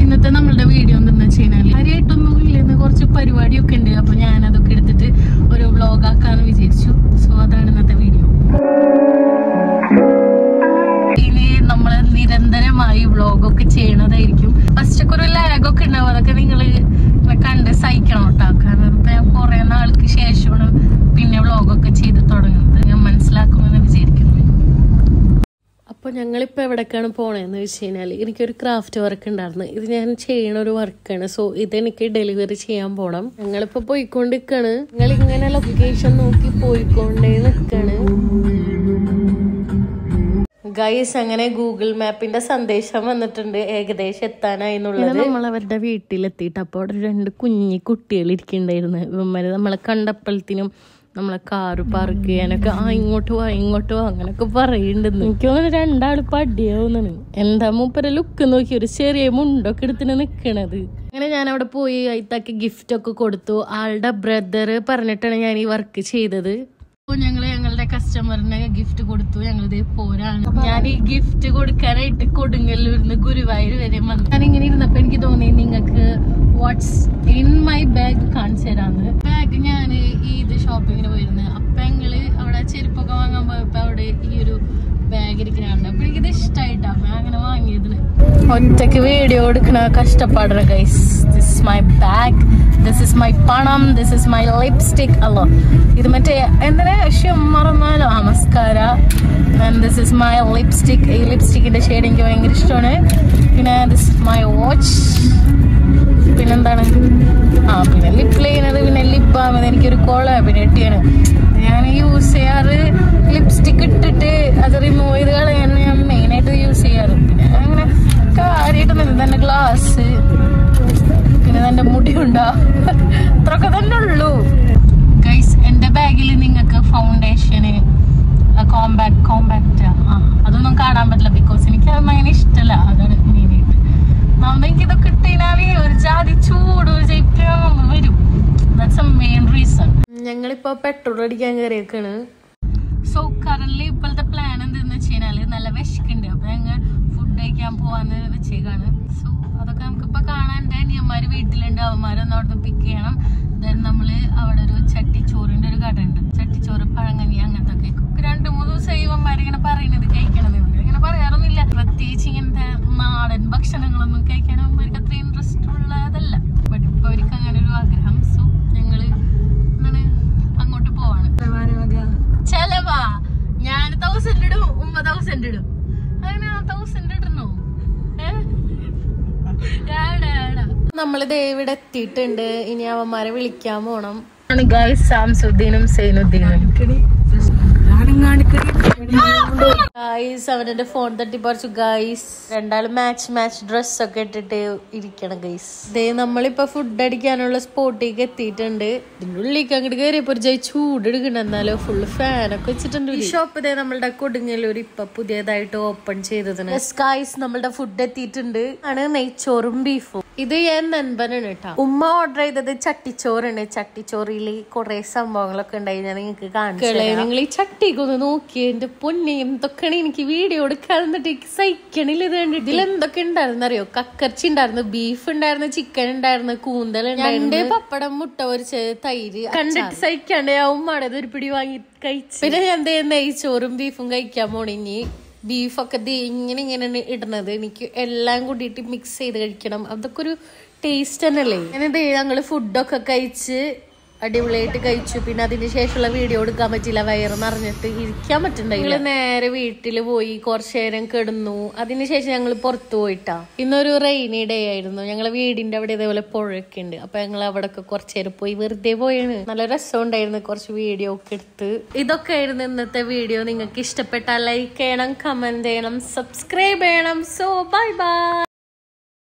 ഇന്നത്തെ നമ്മളുടെ വീഡിയോ എന്താണെന്ന് വെച്ച് കഴിഞ്ഞാൽ കാര്യമായിട്ടൊന്നും ഇല്ലെന്ന് കുറച്ച് പരിപാടിയൊക്കെ ഉണ്ട് അപ്പൊ ഞാൻ അതൊക്കെ എടുത്തിട്ട് ഒരു വ്ളോഗ് ആക്കാന്ന് വിചാരിച്ചു സോ അതാണ് ഇന്നത്തെ വീഡിയോ ഇനി നമ്മള് നിരന്തരമായി വ്ളോഗൊക്കെ ചെയ്യണതായിരിക്കും ഫസ്റ്റ് ഒക്കെ ഒരു ലാഗൊക്കെ ഉണ്ടാവും അതൊക്കെ നിങ്ങൾ കണ്ട് സഹിക്കണം കേട്ടോ കാരണം ഇപ്പൊ ഞാൻ കുറെ നാൾക്ക് ശേഷമാണ് പിന്നെ വ്ളോഗൊക്കെ ചെയ്ത് തുടങ്ങുന്നത് ഞാൻ മനസ്സിലാക്കുമെന്ന് വിചാരിക്കുന്നു അപ്പോൾ ഞങ്ങളിപ്പോൾ എവിടേക്കാണ് പോണതെന്ന് വെച്ച് കഴിഞ്ഞാൽ എനിക്കൊരു ക്രാഫ്റ്റ് വർക്ക് ഉണ്ടായിരുന്നു ഇത് ഞാൻ ചെയ്യണ ഒരു വർക്കാണ് സോ ഇതെനിക്ക് ഡെലിവറി ചെയ്യാൻ പോണം ഞങ്ങളിപ്പോൾ പോയിക്കൊണ്ടിരിക്കാണ് ഞങ്ങൾ ഇങ്ങനെ ലൊക്കേഷൻ നോക്കി പോയിക്കൊണ്ടേ നിൽക്കാണ് ഗൈസ് അങ്ങനെ ഗൂഗിൾ മാപ്പിന്റെ സന്ദേശം വന്നിട്ടുണ്ട് ഏകദേശം എത്താനായി എന്നുള്ളത് നമ്മൾ അവരുടെ വീട്ടിലെത്തിയിട്ട് അപ്പോൾ അവിടെ രണ്ട് കുഞ്ഞി കുട്ടികൾ ഇരിക്കണ്ടായിരുന്നു ഇവന്മാര് നമ്മളെ കണ്ടപ്പോഴത്തിനും നമ്മളെ കാറ് പാർക്ക് ചെയ്യാനൊക്കെ ആ ഇങ്ങോട്ട് വാ ഇങ്ങോട്ട് വാ അങ്ങനൊക്കെ പറയുന്നുണ്ടെന്ന് എനിക്ക് തോന്നുന്നു രണ്ടാൾ പടിയാവുന്നാണ് എന്താ മൂപ്പര ലുക്ക് നോക്കി ഒരു ചെറിയ മുണ്ടൊക്കെ എടുത്തിന് നിക്കണത് അങ്ങനെ ഞാൻ അവിടെ പോയി അയിത്താക്കി ഗിഫ്റ്റ് ഒക്കെ കൊടുത്തു ആളുടെ ബ്രദർ പറഞ്ഞിട്ടാണ് ഞാൻ ഈ വർക്ക് ചെയ്തത് അപ്പോൾ ഞങ്ങൾ ഞങ്ങളുടെ കസ്റ്റമറിന് ഗിഫ്റ്റ് കൊടുത്തു ഞങ്ങൾ ഇതേ പോരാണ് ഞാൻ ഈ ഗിഫ്റ്റ് കൊടുക്കാനായിട്ട് കൊടുങ്ങല്ലൂരിന്ന് ഗുരുവായൂർ വരെ വന്നു ഞാൻ ഇങ്ങനെ ഇരുന്നപ്പോ എനിക്ക് തോന്നി നിങ്ങൾക്ക് വാട്ട്സ് ഇൻ മൈ ബാഗ് കാണിച്ചു തരാന്ന് ബാഗ് ഞാൻ ഈ ഇത് ഷോപ്പിങ്ങിന് പോയിരുന്നു അപ്പൊ ഞങ്ങള് അവിടെ ചെരുപ്പൊക്കെ വാങ്ങാൻ പോയപ്പോ അവിടെ ഈ ഒരു ബാഗ് ഇരിക്കുന്നുണ്ട് അപ്പൊ എനിക്കിത് ഇഷ്ടമായിട്ടാ അപ്പൊ ഞാൻ അങ്ങനെ വാങ്ങിയതിന് ഒറ്റക്ക് വീഡിയോ എടുക്കണ കഷ്ടപ്പാടാണ് guys this is my bag this is my പണം ദിസ് ഇസ് മൈ ലിപ്സ്റ്റിക് അല്ലോ ഇത് മറ്റേ എന്തിനാ മറന്നാലോ ആ mascara this is my lipstick ഈ ലിപ്സ്റ്റിക്കിന്റെ ഷെയ്ഡ് എനിക്ക് ഭയങ്കര ഇഷ്ടമാണ് പിന്നെ ദിസ് മൈ വാച്ച് പിന്നെന്താണ് ആ പിന്നെ ലിപ് ലൈനർ പിന്നെ ലിപ് ബാം എനിക്കൊരു കൊളാബിനേറ്റിയാണ് ഞാൻ യൂസ് ചെയ്യാറ് ലിപ്സ്റ്റിക് ഇട്ടിട്ട് അത് റിമൂവ് ചെയ്ത് കളയാൻ ഞാൻ മെയിനായിട്ട് യൂസ് ചെയ്യാറ് പിന്നെ അങ്ങനെ കാര്യമായിട്ടൊന്നും തന്നെ ഗ്ലാസ് പിന്നെ തന്നെ മുടി ഉണ്ടാ അത്രയൊക്കെ തന്നെ ഉള്ളൂ ഗൈസ് എൻ്റെ ബാഗിൽ നിങ്ങൾക്ക് ഫൗണ്ടേഷന് കോമ്പാക്ട് കോമ്പാക്റ്റ് ആ അതൊന്നും കാണാൻ പറ്റില്ല ബിക്കോസ് എനിക്ക് അതൊന്നും അങ്ങനെ ഇഷ്ടമല്ല അതാണ് മെയിനായിട്ട് നമ്മൾ എനിക്ക് ഇതൊക്കെ ഇട്ടാലേ ഒരു ജാതി ചൂട് ഒരു ജയിക്കാൻ വരും ദാറ്റ്സ് എ മെയിൻ റീസൺ ഞങ്ങളിപ്പോ പെട്രോൾ അടിക്കാൻ കയറിയേക്കാണ് സോ കറന്റ് ഇപ്പോഴത്തെ പ്ലാൻ എന്തെന്ന് വെച്ച് കഴിഞ്ഞാല് നല്ല വിശക്കുണ്ട് അപ്പൊ ഞങ്ങൾ ഫുഡ് കഴിക്കാൻ പോവാന്ന് വെച്ചേക്കാണ് സോ അതൊക്കെ നമുക്കിപ്പോ കാണാൻ എൻ്റെ അനിയന്മാര് വീട്ടിലുണ്ട് അവന്മാരൊന്ന് അവിടുന്ന് പിക്ക് ചെയ്യണം ദെൻ നമ്മള് അവിടെ ഒരു ചട്ടിച്ചോറിന്റെ ഒരു കട ഉണ്ട് ചട്ടിച്ചോറ് പഴങ്കഞ്ഞി അങ്ങനത്തെ ഒക്കെ രണ്ട് മൂന്ന് ദിവസം ഇവന്മാർ ഇങ്ങനെ പറയുന്നത് കഴിക്കണമെന്നുണ്ട് ഇങ്ങനെ പറയാറൊന്നുമില്ല പ്രത്യേകിച്ച് ഇങ്ങനത്തെ നാടൻ ഭക്ഷണങ്ങളൊന്നും കഴിക്കാൻ അവന്മാർക്ക് അത്ര ഇൻട്രസ്റ്റ് ഉള്ളതല്ല ബട്ട് ഇപ്പൊ അവർക്ക് അങ്ങനെ ഒരു ആഗ്രഹം സോ ഞങ്ങള് എന്താണ് അങ്ങോട്ട് പോവാണ് ചെലവാ ഞാൻ തൗസൻഡ് ഇടും ഉമ്മ തൗസൻഡ് ഇടും അങ്ങനെ തൗസൻഡ് ഇടണോ നമ്മളിത് ഇവിടെ എത്തിയിട്ടുണ്ട് ഇനി അവന്മാരെ വിളിക്കാൻ പോണം ഗായ്സ് സാംസുദ്ദീനും സൈനുദ്ദീനും ഗായ്സ് അവന്റെ ഫോൺ തട്ടി പറിച്ചു ഗായ്സ് രണ്ടാളും മാച്ച് മാച്ച് ഡ്രസ് ഒക്കെ ഇട്ടിട്ട് ഇരിക്കണം ഗൈസ് ദേ നമ്മളിപ്പോ ഫുഡ് അടിക്കാനുള്ള സ്പോട്ടിലേക്ക് എത്തിയിട്ടുണ്ട് ഇതിന്റെ ഉള്ളിലേക്ക് അങ്ങോട്ട് കയറിയപ്പോ ഒരു ജയി ചൂട് എടുക്കണം എന്നാലോ ഫുള്ള് ഫാനൊക്കെ വെച്ചിട്ടുണ്ട് ഈ ഷോപ്പ് ഇതേ നമ്മളുടെ കൊടുങ്ങല്ലൂർ ഇപ്പൊ പുതിയതായിട്ട് ഓപ്പൺ ചെയ്തതിന് ഗായ്സ് നമ്മളുടെ ഫുഡ് എത്തിയിട്ടുണ്ട് ആണ് നെയ്ച്ചോറും ബീഫും ഇത് ഞാൻ നൻപനാണ് കേട്ടോ ഉമ്മ ഓർഡർ ചെയ്തത് ചട്ടിച്ചോറാണ് ചട്ടിച്ചോറിൽ കുറെ സംഭവങ്ങളൊക്കെ ഉണ്ടായി ഞാൻ നിങ്ങൾക്ക് കാണിച്ചു നിങ്ങൾ ഈ ചട്ടിക്ക് ഒന്ന് നോക്കി എന്റെ പൊന്നെ എന്തൊക്കെയാണ് എനിക്ക് വീഡിയോ എടുക്കാൻ എന്നിട്ട് എനിക്ക് സഹിക്കണില്ല ഇത് കണ്ടിട്ട് ഇതിൽ എന്തൊക്കെ ഉണ്ടായിരുന്നു അറിയോ കക്കർച്ചി ഉണ്ടായിരുന്നു ബീഫ് ഉണ്ടായിരുന്നു ചിക്കൻ ഉണ്ടായിരുന്നു കൂന്തൽ ഉണ്ടായിരുന്നു പപ്പടം മുട്ട പൊരിച്ച് തൈര് കണ്ടിട്ട് സഹിക്കാണ്ട് ഞാൻ ഉമ്മയുടെ ഒരു പിടി വാങ്ങി കഴിച്ചു പിന്നെ ഞാൻ എന്തേ നെയ്ച്ചോറും ബീഫും കഴിക്കാൻ പോണിനി ബീഫൊക്കെ ദേ ഇങ്ങനെ ഇങ്ങനെ ഇടുന്നത് എനിക്ക് എല്ലാം കൂടിയിട്ട് മിക്സ് ചെയ്ത് കഴിക്കണം അതൊക്കെ ഒരു ടേസ്റ്റ് തന്നെയല്ലേ അങ്ങനെ ദേ ഞങ്ങള് ഫുഡൊക്കെ കഴിച്ച് അടിപൊളിയായിട്ട് കഴിച്ചു പിന്നെ അതിന് ശേഷമുള്ള വീഡിയോ എടുക്കാൻ പറ്റില്ല വയറ് നിറഞ്ഞിട്ട് ഇരിക്കാൻ പറ്റുന്നുണ്ടായില്ല നേരെ വീട്ടിൽ പോയി കുറച്ചു നേരം കിടന്നു അതിനുശേഷം ഞങ്ങൾ പുറത്തു പോയിട്ടാ ഇന്നൊരു റെയിനി ഡേ ആയിരുന്നു ഞങ്ങളെ വീടിന്റെ അവിടെ ഇതേപോലെ പുഴയൊക്കെ ഉണ്ട് അപ്പൊ ഞങ്ങൾ അവിടെ ഒക്കെ കുറച്ചു നേരം പോയി വെറുതെ പോയാണ് നല്ല രസം ഉണ്ടായിരുന്നു കുറച്ച് വീഡിയോ ഒക്കെ എടുത്ത് ഇതൊക്കെ ആയിരുന്നു ഇന്നത്തെ വീഡിയോ നിങ്ങൾക്ക് ഇഷ്ടപ്പെട്ടാൽ ലൈക്ക് ചെയ്യണം കമന്റ് ചെയ്യണം സബ്സ്ക്രൈബ് ചെയ്യണം സോ ബൈ ബൈ